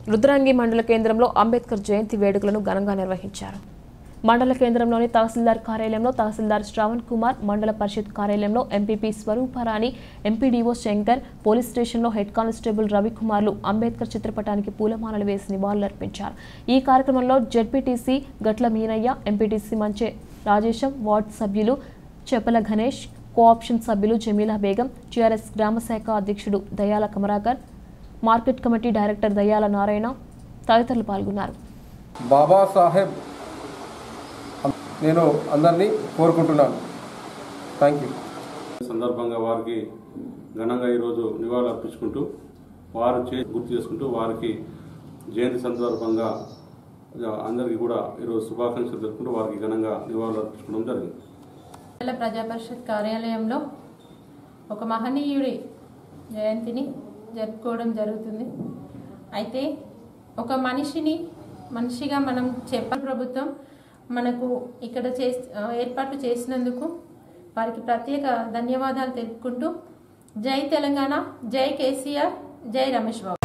రుద్రాంగి మండల కేంద్రంలో అంబేద్కర్ జయంతి వేడుకలను ఘనంగా నిర్వహించారు మండల కేంద్రంలోని తహసీల్దార్ కార్యాలయంలో తహసీల్దార్ శ్రావణ్ కుమార్ మండల పరిషత్ కార్యాలయంలో MPP Swaruparani MPDO Shankar police స్టేషన్లో హెడ్ కానిస్టేబుల్ రవికుమార్లు అంబేద్కర్ చిత్రపటానికి పూలమాలలు వేసి నివాళులర్పించారు ఈ కార్యక్రమంలో జెడ్పీటీసీ గట్ల మీనయ్య ఎంపీటీసీ మంచే రాజేశం వార్డు సభ్యులు చెపల గణేష్ కోఆప్షన్ సభ్యులు జమీలా బేగం టీఆర్ఎస్ గ్రామశాఖ అధ్యక్షుడు Dayala Kamarakar market committee director Dayala Narayana తదితరులు పాల్గొన్నారు బాబాసాహెబ్ నేను అందరినీ కోరుకుంటున్నాను థ్యాంక్ యూ సందర్భంగా వారికి ఘనంగా ఈరోజు నివాళులు అర్పించుకుంటూ వారు చే గుర్తు చేసుకుంటూ వారికి జయంతి సందర్భంగా అందరికీ కూడా ఈరోజు శుభాకాంక్షలు జరుపుకుంటూ వారికి ఘనంగా నివాళులు అర్పించుకోవడం జరిగింది మండల ప్రజా పరిషత్ కార్యాలయంలో ఒక మహనీయుడి జయంతిని జరుపుకోవడం జరుగుతుంది అయితే ఒక మనిషిని మనిషిగా మనం చెప్ప ప్రభుత్వం మనకు ఇక్కడ చే ఏర్పాట్లు చేసినందుకు వారికి ప్రత్యేక ధన్యవాదాలు తెలుపుకుంటూ జై తెలంగాణ జై కేసీఆర్ జై రమేష్ బాబు